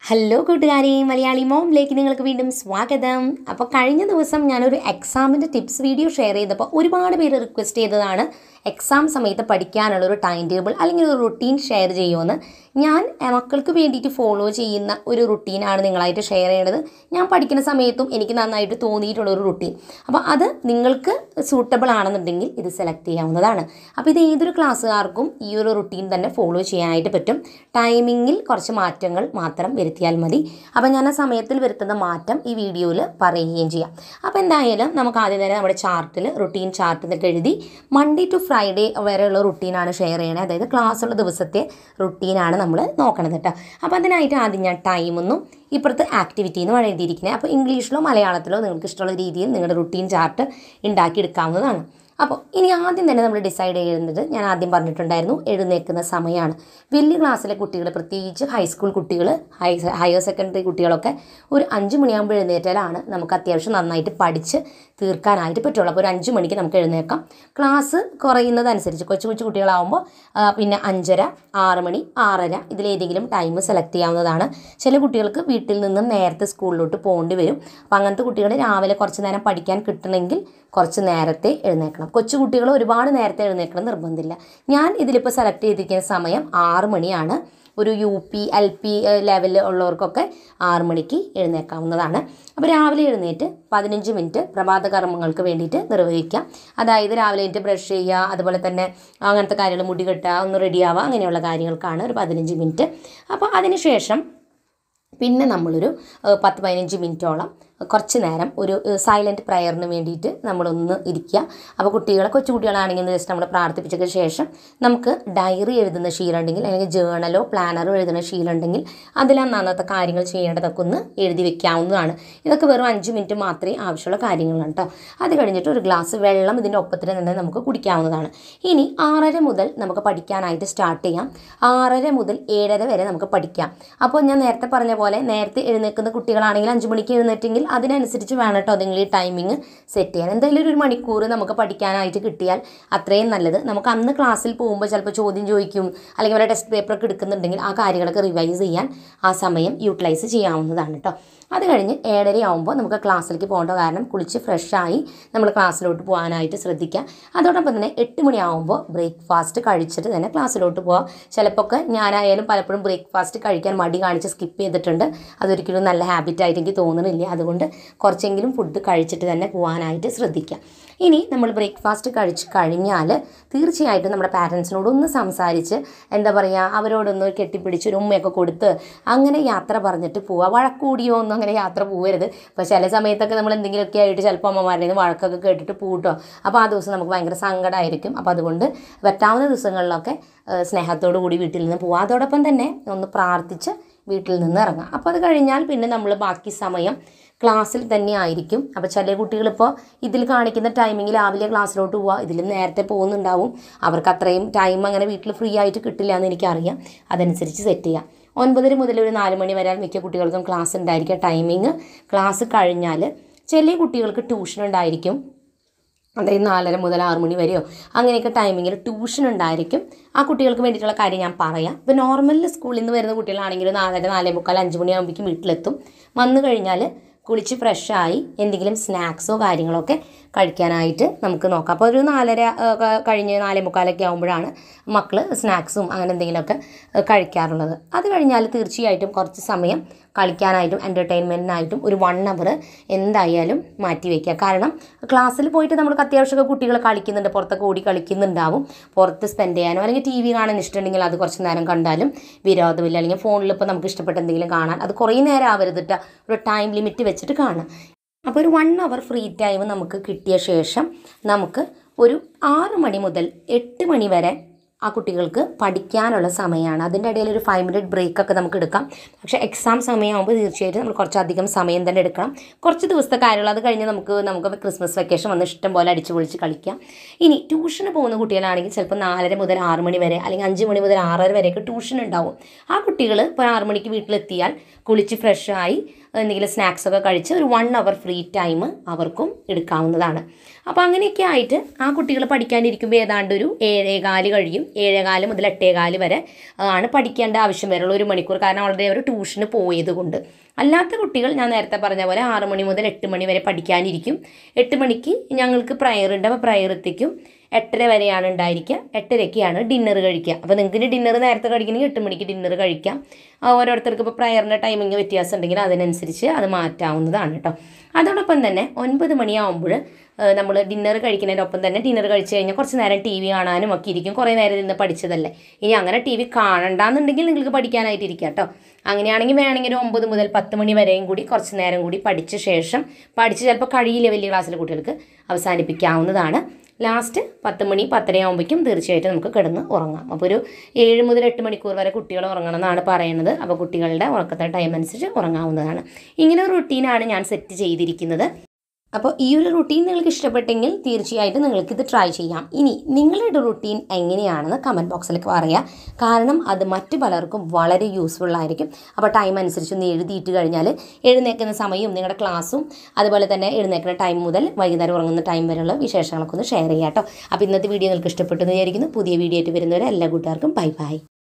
Hello കൂട്ടുകാരെ മലയാളി മോമിലേക്ക് നിങ്ങൾക്ക് വീണ്ടും സ്വാഗതം അപ്പോൾ കഴിഞ്ഞ ദിവസം ഞാനൊരു എക്സാമിൻ്റെ ടിപ്സ് വീഡിയോ ഷെയർ ചെയ്തപ്പോൾ ഒരുപാട് പേര് റിക്വസ്റ്റ് ചെയ്തതാണ് എക്സാം സമയത്ത് പഠിക്കാനുള്ള ഒരു ടൈം ടേബിൾ അല്ലെങ്കിൽ ഒരു റുട്ടീൻ ഷെയർ ചെയ്യുമെന്ന് ഞാൻ എ, മക്കൾക്ക് വേണ്ടിയിട്ട് ഫോളോ ചെയ്യുന്ന ഒരു റുട്ടീനാണ് നിങ്ങളായിട്ട് ഷെയർ ചെയ്യണത് ഞാൻ പഠിക്കുന്ന സമയത്തും എനിക്ക് നന്നായിട്ട് തോന്നിയിട്ടുള്ള ഒരു റുട്ടീൻ അപ്പോൾ അത് നിങ്ങൾക്ക് സൂട്ടബിൾ ആണെന്നുണ്ടെങ്കിൽ ഇത് സെലക്ട് ചെയ്യാവുന്നതാണ് അപ്പോൾ ഇത് ഏതൊരു ക്ലാസ്സുകാർക്കും ഈ ഒരു റുട്ടീൻ തന്നെ ഫോളോ ചെയ്യാനായിട്ട് പറ്റും ടൈമിങ്ങിൽ കുറച്ച് മാറ്റങ്ങൾ മാത്രം വരുത്തിയാൽ മതി അപ്പോൾ ഞാൻ ആ സമയത്തിൽ വരുത്തുന്ന മാറ്റം ഈ വീഡിയോയിൽ പറയുകയും ചെയ്യാം അപ്പോൾ എന്തായാലും നമുക്ക് ആദ്യം തന്നെ നമ്മുടെ ചാർട്ടിൽ റുട്ടീൻ ചാർട്ട് എന്നൊക്കെ എഴുതി മൺഡേ ടു ഫ്രൈഡേ വരെയുള്ള റുട്ടീനാണ് ഷെയർ ചെയ്യണത് അതായത് ക്ലാസ്സുള്ള ദിവസത്തെ റുട്ടീനാണ് നമ്മൾ നോക്കണത് കേട്ടോ അപ്പോൾ അതിനായിട്ട് ആദ്യം ഞാൻ ടൈമൊന്നും ഇപ്പുറത്ത് ആക്ടിവിറ്റി എന്ന് വേണം എഴുതിയിരിക്കുന്നത് അപ്പോൾ ഇംഗ്ലീഷിലോ മലയാളത്തിലോ നിങ്ങൾക്ക് ഇഷ്ടമുള്ള രീതിയിൽ നിങ്ങളുടെ റുട്ടീൻ ചാർട്ട് ഉണ്ടാക്കിയെടുക്കാവുന്നതാണ് അപ്പോൾ ഇനി ആദ്യം തന്നെ നമ്മൾ ഡിസൈഡ് ചെയ്യുന്നത് ഞാൻ ആദ്യം പറഞ്ഞിട്ടുണ്ടായിരുന്നു എഴുന്നേൽക്കുന്ന സമയമാണ് വലിയ ക്ലാസ്സിലെ കുട്ടികൾ പ്രത്യേകിച്ച് ഹൈസ്കൂൾ കുട്ടികൾ ഹൈ ഹയർ സെക്കൻഡറി കുട്ടികളൊക്കെ ഒരു അഞ്ച് മണിയാകുമ്പോൾ എഴുന്നേറ്റാലാണ് നമുക്ക് അത്യാവശ്യം നന്നായിട്ട് പഠിച്ച് തീർക്കാനായിട്ട് പറ്റുള്ളൂ അപ്പോൾ ഒരു അഞ്ച് മണിക്ക് നമുക്ക് എഴുന്നേൽക്കാം ക്ലാസ് കുറയുന്നതനുസരിച്ച് കൊച്ചു കൊച്ചു കുട്ടികളാവുമ്പോൾ ആ, പിന്നെ അഞ്ചര ആറ് മണി ആറര ഇതിലേതെങ്കിലും ടൈം സെലക്ട് ചെയ്യാവുന്നതാണ് ചില കുട്ടികൾക്ക് വീട്ടിൽ നിന്നും നേരത്തെ സ്കൂളിലോട്ട് പോകേണ്ടി വരും അപ്പോൾ അങ്ങനത്തെ കുട്ടികൾ രാവിലെ കുറച്ച് നേരം പഠിക്കാൻ കിട്ടണമെങ്കിൽ കുറച്ച് നേരത്തെ എഴുന്നേൽക്കണം കൊച്ചു കുട്ടികൾ ഒരുപാട് നേരത്തെ എഴുന്നേൽക്കണം നിർബന്ധമില്ല ഞാൻ ഇതിലിപ്പോൾ സെലക്ട് ചെയ്തിരിക്കുന്ന സമയം ആറ് മണിയാണ് ഒരു യു പി എൽ പി ലെവലിൽ ഉള്ളവർക്കൊക്കെ ആറ് മണിക്ക് എഴുന്നേൽക്കാവുന്നതാണ് അപ്പോൾ രാവിലെ എഴുന്നേറ്റ് പതിനഞ്ച് മിനിറ്റ് പ്രഭാത കർമ്മങ്ങൾക്ക് വേണ്ടിയിട്ട് നിർവഹിക്കാം അതായത് രാവിലെ എഴുന്നേറ്റ് ബ്രഷ് ചെയ്യുക അതുപോലെ തന്നെ അങ്ങനത്തെ കാര്യങ്ങൾ മുടി കെട്ടുക ഒന്ന് റെഡിയാവുക അങ്ങനെയുള്ള കാര്യങ്ങൾക്കാണ് ഒരു പതിനഞ്ച് മിനിറ്റ് അപ്പോൾ അതിന് ശേഷം പിന്നെ നമ്മളൊരു ഏഹ്, പത്ത് പതിനഞ്ച് മിനിറ്റോളം കുറച്ച് നേരം ഒരു സൈലൻറ്റ് പ്രയറിന് വേണ്ടിയിട്ട് നമ്മളൊന്ന് ഇരിക്കുക അപ്പോൾ കുട്ടികളെ കൊച്ചു കുട്ടികളാണെങ്കിൽ ജസ്റ്റ് നമ്മൾ പ്രാർത്ഥിപ്പിച്ചതിന് ശേഷം നമുക്ക് ഡയറി എഴുതുന്ന ശീലം ഉണ്ടെങ്കിൽ അല്ലെങ്കിൽ ജേണലോ പ്ലാനറോ എഴുതുന്ന ശീലം ഉണ്ടെങ്കിൽ അതിൽ അന്നത്തെ കാര്യങ്ങൾ ചെയ്യേണ്ടതൊക്കെ ഒന്ന് എഴുതി വെക്കാവുന്നതാണ് ഇതൊക്കെ വെറും അഞ്ച് മിനിറ്റ് മാത്രമേ ആവശ്യമുള്ള കാര്യങ്ങളാണ് കേട്ടോ അത് കഴിഞ്ഞിട്ട് ഒരു ഗ്ലാസ് വെള്ളം ഇതിൻ്റെ ഒപ്പത്തിന് തന്നെ നമുക്ക് കുടിക്കാവുന്നതാണ് ഇനി ആറര മുതൽ നമുക്ക് പഠിക്കാനായിട്ട് സ്റ്റാർട്ട് ചെയ്യാം ആറര മുതൽ ഏഴര വരെ നമുക്ക് പഠിക്കാം അപ്പോൾ ഞാൻ നേരത്തെ പറഞ്ഞ പോലെ നേരത്തെ എഴുന്നേൽക്കുന്ന കുട്ടികളാണെങ്കിൽ അഞ്ച് മണിക്ക് എഴുന്നേറ്റെങ്കിൽ അതിനനുസരിച്ച് വേണം കേട്ടോ നിങ്ങൾ ഈ ടൈമിങ് സെറ്റ് ചെയ്യാൻ എന്തായാലും ഒരു മണിക്കൂർ നമുക്ക് പഠിക്കാനായിട്ട് കിട്ടിയാൽ അത്രയും നല്ലത് നമുക്ക് അന്ന് ക്ലാസ്സിൽ പോകുമ്പോൾ ചിലപ്പോൾ ചോദ്യം ചോദിക്കും അല്ലെങ്കിൽ വല്ല ടെസ്റ്റ് പേപ്പറൊക്കെ എടുക്കുന്നുണ്ടെങ്കിൽ ആ കാര്യങ്ങളൊക്കെ റിവൈസ് ചെയ്യാൻ ആ സമയം യൂട്ടിലൈസ് ചെയ്യാവുന്നതാണ് കേട്ടോ അത് കഴിഞ്ഞ് ഏഴര ആകുമ്പോൾ നമുക്ക് ക്ലാസ്സിലേക്ക് പോകേണ്ട കാരണം കുളിച്ച് ഫ്രഷായി നമ്മൾ ക്ലാസ്സിലോട്ട് പോകാനായിട്ട് ശ്രദ്ധിക്കുക അതോടൊപ്പം തന്നെ എട്ട് മണിയാകുമ്പോൾ ബ്രേക്ക്ഫാസ്റ്റ് കഴിച്ചിട്ട് തന്നെ ക്ലാസ്സിലോട്ട് പോകാം ചിലപ്പോൾ ഒക്കെ ഞാനായാലും പലപ്പോഴും ബ്രേക്ക്ഫാസ്റ്റ് കഴിക്കാൻ മടി കാണിച്ച് സ്കിപ്പ് ചെയ്തിട്ടുണ്ട് അതൊരിക്കലും നല്ല ഹാബിറ്റായിട്ട് എനിക്ക് തോന്നുന്നില്ല അതുകൊണ്ട് കുറച്ചെങ്കിലും ഫുഡ് കഴിച്ചിട്ട് തന്നെ പോകാനായിട്ട് ശ്രദ്ധിക്കുക ഇനി നമ്മൾ ബ്രേക്ക്ഫാസ്റ്റ് കഴിച്ച് കഴിഞ്ഞാൽ തീർച്ചയായിട്ടും നമ്മുടെ പാരൻസിനോട് ഒന്ന് സംസാരിച്ച് എന്താ പറയുക അവരോടൊന്ന് കെട്ടിപ്പിടിച്ച് ഒരു ഉമ്മയൊക്കെ കൊടുത്ത് അങ്ങനെ യാത്ര പറഞ്ഞിട്ട് പോവുക വഴക്കൂടിയോ ഒന്നും അങ്ങനെ യാത്ര പോകരുത് അപ്പോൾ ചില സമയത്തൊക്കെ നമ്മൾ എന്തെങ്കിലുമൊക്കെ ആയിട്ട് ചിലപ്പോൾ അമ്മമാരുടെ നിന്ന് വഴക്കൊക്കെ കേട്ടിട്ട് പൂട്ടോ അപ്പോൾ ആ ദിവസം നമുക്ക് ഭയങ്കര സങ്കടമായിരിക്കും അപ്പോൾ അതുകൊണ്ട് പറ്റാവുന്ന ദിവസങ്ങളിലൊക്കെ ഏഹ്, സ്നേഹത്തോടു കൂടി വീട്ടിൽ നിന്ന് പോവുക അതോടൊപ്പം തന്നെ ഒന്ന് പ്രാർത്ഥിച്ച് വീട്ടിൽ നിന്ന് ഇറങ്ങാം അപ്പോൾ അത് കഴിഞ്ഞാൽ പിന്നെ നമ്മൾ ബാക്കി സമയം ക്ലാസ്സിൽ തന്നെ ആയിരിക്കും അപ്പോൾ ചില കുട്ടികളിപ്പോൾ ഇതിൽ കാണിക്കുന്ന ടൈമിങ്ങിൽ രാവിലെ ക്ലാസ്സിലോട്ട് പോവുക ഇതിൽ നേരത്തെ പോകുന്നുണ്ടാവും അവർക്ക് അത്രയും ടൈം അങ്ങനെ വീട്ടിൽ ഫ്രീ ആയിട്ട് കിട്ടില്ല എന്ന് എനിക്കറിയാം അതനുസരിച്ച് സെറ്റ് ചെയ്യാം ഒൻപതര മുതൽ ഒരു നാല് മണി വരെ മിക്ക കുട്ടികൾക്കും ക്ലാസ് ഉണ്ടായിരിക്കുക ടൈമിങ് ക്ലാസ് കഴിഞ്ഞാൽ ചില കുട്ടികൾക്ക് ട്യൂഷൻ ഉണ്ടായിരിക്കും അതായത് നാലര മുതൽ ആറ് മണി വരെയോ അങ്ങനെയൊക്കെ ടൈമിങ്ങിൽ ട്യൂഷൻ ഉണ്ടായിരിക്കും ആ കുട്ടികൾക്ക് വേണ്ടിയിട്ടുള്ള കാര്യം ഞാൻ പറയാം ഇപ്പോൾ നോർമൽ സ്കൂളിൽ നിന്ന് വരുന്ന കുട്ടികളാണെങ്കിൽ നാലര നാലേ മുക്കാൽ അഞ്ച് മണിയാകുമ്പോഴേക്കും വീട്ടിലെത്തും വന്നു കഴിഞ്ഞാൽ കുളിച്ച് ഫ്രഷായി എന്തെങ്കിലും സ്നാക്സോ കാര്യങ്ങളോ ഒക്കെ കഴിക്കാനായിട്ട് നമുക്ക് നോക്കാം അപ്പോൾ ഒരു നാലര ആ, ക- കഴിഞ്ഞ് നാലേ മുക്കാലൊക്കെ ആകുമ്പോഴാണ് മക്കൾ സ്നാക്സും അങ്ങനെ എന്തെങ്കിലുമൊക്കെ ആ, കഴിക്കാറുള്ളത് അത് കഴിഞ്ഞാൽ തീർച്ചയായിട്ടും കുറച്ച് സമയം കളിക്കാനായിട്ടും എൻ്റർടൈൻമെൻറ്റിനായിട്ടും ഒരു വൺ അവർ എന്തായാലും മാറ്റി വയ്ക്കുക കാരണം ക്ലാസ്സിൽ പോയിട്ട് നമുക്ക് അത്യാവശ്യമൊക്കെ കുട്ടികൾ കളിക്കുന്നുണ്ട് പുറത്തൊക്കെ ഓടി കളിക്കുന്നുണ്ടാവും പുറത്ത് സ്പെൻഡ് ചെയ്യാനോ അല്ലെങ്കിൽ ടി വി കാണാൻ ഇഷ്ടമുണ്ടെങ്കിൽ അത് കുറച്ച് നേരം കണ്ടാലും വിരോധമില്ല അല്ലെങ്കിൽ ഫോണിൽ ഇപ്പോൾ നമുക്ക് ഇഷ്ടപ്പെട്ട എന്തെങ്കിലും കാണാൻ അത് കുറേ നേരം ആവരുത് ട്ടോ. ഒരു ടൈം ലിമിറ്റ് വെച്ചിട്ട് കാണാം അപ്പോൾ ഒരു വൺ അവർ ഫ്രീ ടൈം നമുക്ക് കിട്ടിയ ശേഷം നമുക്ക് ഒരു ആറ് മണി മുതൽ എട്ട് മണി വരെ ആ കുട്ടികൾക്ക് പഠിക്കാനുള്ള സമയമാണ് അതിൻ്റെ ഇടയിൽ ഒരു ഫൈവ് മിനിറ്റ് ബ്രേക്ക് ഒക്കെ നമുക്ക് എടുക്കാം പക്ഷേ എക്സാം സമയമാകുമ്പോൾ തീർച്ചയായിട്ടും നമ്മൾ കുറച്ചധികം സമയം തന്നെ എടുക്കണം കുറച്ച് ദിവസത്തെ കാര്യങ്ങൾ അത് കഴിഞ്ഞ് നമുക്ക് നമുക്ക് ക്രിസ്മസ് വെക്കേഷൻ വന്ന് ഇഷ്ടം പോലെ അടിച്ചു പൊളിച്ച് കളിക്കാം ഇനി ട്യൂഷന് പോകുന്ന കുട്ടികളാണെങ്കിൽ ചിലപ്പോൾ നാലര മുതൽ ആറ് മണി വരെ അല്ലെങ്കിൽ അഞ്ച് മണി മുതൽ ആറര വരെയൊക്കെ ട്യൂഷൻ ഉണ്ടാവും ആ കുട്ടികൾ ഇപ്പോൾ ആറ് മണിക്ക് വീട്ടിലെത്തിയാൽ കുളിച്ച് ഫ്രഷായി എന്തെങ്കിലും സ്നാക്സ് ഒക്കെ കഴിച്ച് ഒരു വൺ അവർ ഫ്രീ ടൈം അവർക്കും എടുക്കാവുന്നതാണ് അപ്പോൾ അങ്ങനെയൊക്കെ ആയിട്ട് ആ കുട്ടികൾ പഠിക്കാനിരിക്കുമ്പോൾ ഏതാണ്ട് ഒരു ഏഴേകാല് കഴിയും ഏഴേകാല് മുതൽ എട്ടേകാല് വരെ ആണ് പഠിക്കേണ്ട ആവശ്യം വരുള്ളൂ ഒരു മണിക്കൂർ കാരണം ഓൾറെഡി അവർ ട്യൂഷന് പോയത് കൊണ്ട് അല്ലാത്ത കുട്ടികൾ ഞാൻ നേരത്തെ പറഞ്ഞ പോലെ ആറ് മണി മുതൽ എട്ട് മണി വരെ പഠിക്കാനിരിക്കും എട്ട് മണിക്ക് ഞങ്ങൾക്ക് പ്രയർ ഉണ്ട് അപ്പോൾ പ്രയർ എത്തിക്കും എട്ടര വരെയാണ് ഉണ്ടായിരിക്കുക എട്ടരയ്ക്കാണ് ഡിന്നർ കഴിക്കുക അപ്പോൾ നിങ്ങൾക്ക് ഡിന്നർ നേരത്തെ കഴിക്കണമെങ്കിൽ എട്ട് മണിക്ക് ഡിന്നർ കഴിക്കാം ആ, ഓരോരുത്തർക്ക് ഇപ്പോൾ പ്രയറിൻ്റെ ടൈമിങ് വ്യത്യാസം ഉണ്ടെങ്കിൽ അതിനനുസരിച്ച് അത് മാറ്റാവുന്നതാണ് കേട്ടോ അതോടൊപ്പം തന്നെ ഒൻപത് മണിയാവുമ്പോൾ നമ്മൾ ഡിന്നർ കഴിക്കുന്നതിൻ്റെ ഒപ്പം തന്നെ ഡിന്നർ കഴിച്ച് കഴിഞ്ഞാൽ കുറച്ച് നേരം ടി വി കാണാനും ഒക്കെ ഇരിക്കും കുറേ നേരം നിന്ന് പഠിച്ചതല്ലേ ഇനി അങ്ങനെ ടി വി കാണണ്ടെന്നുണ്ടെങ്കിൽ നിങ്ങൾക്ക് പഠിക്കാനായിട്ട് ഇരിക്കാം കേട്ടോ അങ്ങനെയാണെങ്കിൽ വേണമെങ്കിൽ ഒരു ഒമ്പത് മുതൽ പത്ത് മണി വരെയും കൂടി കുറച്ച് നേരം കൂടി പഠിച്ച ശേഷം പഠിച്ച് ചിലപ്പോൾ കഴിയില്ല വലിയ ക്ലാസ്സിലെ കുട്ടികൾക്ക് അവസാനിപ്പിക്കാവുന്നതാണ് ലാസ്റ്റ് പത്ത് മണി പത്തരയാകുമ്പോഴേക്കും തീർച്ചയായിട്ടും നമുക്ക് കിടന്ന് ഉറങ്ങാം അപ്പോൾ ഒരു ഏഴ് മുതൽ എട്ട് മണിക്കൂർ വരെ കുട്ടികൾ ഉറങ്ങണം എന്നാണ് പറയുന്നത് അപ്പോൾ കുട്ടികളുടെ ഉറക്കത്തെ ടൈം അനുസരിച്ച് ഉറങ്ങാവുന്നതാണ് ഇങ്ങനെ ഒരു റുട്ടീനാണ് ഞാൻ സെറ്റ് ചെയ്തിരിക്കുന്നത് അപ്പോൾ ഈ ഒരു റുട്ടീൻ നിങ്ങൾക്ക് ഇഷ്ടപ്പെട്ടെങ്കിൽ തീർച്ചയായിട്ടും നിങ്ങൾക്ക് ഇത് ട്രൈ ചെയ്യാം ഇനി നിങ്ങളുടെ റുട്ടീൻ എങ്ങനെയാണെന്ന് കമൻറ്റ് ബോക്സിലേക്ക് പറയാം കാരണം അത് മറ്റു പലർക്കും വളരെ യൂസ്ഫുൾ ആയിരിക്കും അപ്പോൾ ടൈം അനുസരിച്ച് ഒന്ന് എഴുതിയിട്ട് കഴിഞ്ഞാൽ എഴുന്നേൽക്കുന്ന സമയവും നിങ്ങളുടെ ക്ലാസ്സും അതുപോലെ തന്നെ എഴുന്നേൽക്കുന്ന ടൈം മുതൽ വൈകുന്നേരം ഉറങ്ങുന്ന ടൈം വരെയുള്ള വിശേഷങ്ങളൊക്കെ ഒന്ന് ഷെയർ ചെയ്യാം കേട്ടോ അപ്പോൾ ഇന്നത്തെ വീഡിയോ നിങ്ങൾക്ക് ഇഷ്ടപ്പെട്ടു എന്ന് വിചാരിക്കുന്നു പുതിയ വീഡിയോ ആയിട്ട് വരുന്നവരെ എല്ലാ കൂട്ടുകാർക്കും ബൈ ബൈ